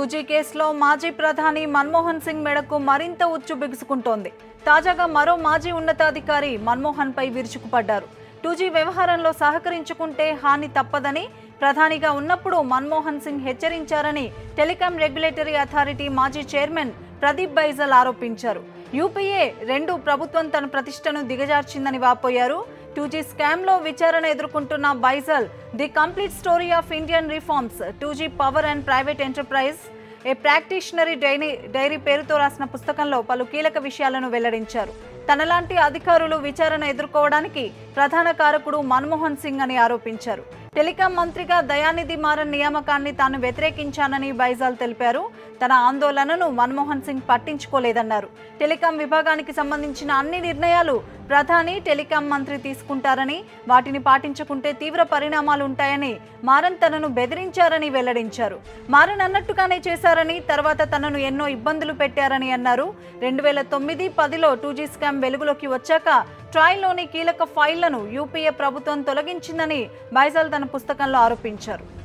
టూజీ కేసులో మాజీ ప్రధాని మన్మోహన్ సింగ్ మెడకు మరింత ఉచ్చు బిగుసుకుంటోంది తాజాగా మరో మాజీ ఉన్నతాధికారి మన్మోహన్ పై విరుచుకుపడ్డారు టూజీ వ్యవహారంలో సహకరించుకుంటే హాని తప్పదని ప్రధానిగా ఉన్నప్పుడు మన్మోహన్ సింగ్ హెచ్చరించారని టెలికాం రెగ్యులేటరీ అథారిటీ మాజీ చైర్మన్ ప్రదీప్ బైజల్ ఆరోపించారు యూపీఏ రెండు ప్రభుత్వం తన ప్రతిష్టను దిగజార్చిందని వాపోయారు టూజీ స్కామ్లో విచారణ ఎదుర్కొంటున్న Baijal the complete story of Indian reforms two G power and private enterprise a practitioner's diary diary పేరుతో రాసిన పుస్తకంలో పలు కీలక విషయాలను వెల్లడించారు తనలాంటి అధికారులు విచారణ ఎదుర్కోవడానికి ప్రధాన కారకుడు మన్మోహన్ సింగ్ అని ఆరోపించారు టెలికాం మంత్రిగా దయానిధి మారన్ నియామకాన్ని తాను వ్యతిరేకించానని బైజాల్ తెలిపారు తన ఆందోళనను మన్మోహన్ సింగ్ పట్టించుకోలేదన్నారు టెలికాం విభాగానికి సంబంధించిన అన్ని నిర్ణయాలు ప్రధాని టెలికాం మంత్రి తీసుకుంటారని వాటిని పాటించకుంటే తీవ్ర పరిణామాలు ఉంటాయని మారన్ తనను బెదిరించారని వెల్లడించారు మారన్ అన్నట్టుగానే చేశారని తర్వాత తనను ఎన్నో ఇబ్బందులు పెట్టారని అన్నారు రెండు వేల తొమ్మిది పదిలో టూ జీ స్కామ్ వెలుగులోకి వచ్చాక ట్రాయ్లోని కీలక ఫైళ్లను యూపీఏ ప్రభుత్వం తొలగించిందని బైజాల్ తన పుస్తకంలో ఆరోపించారు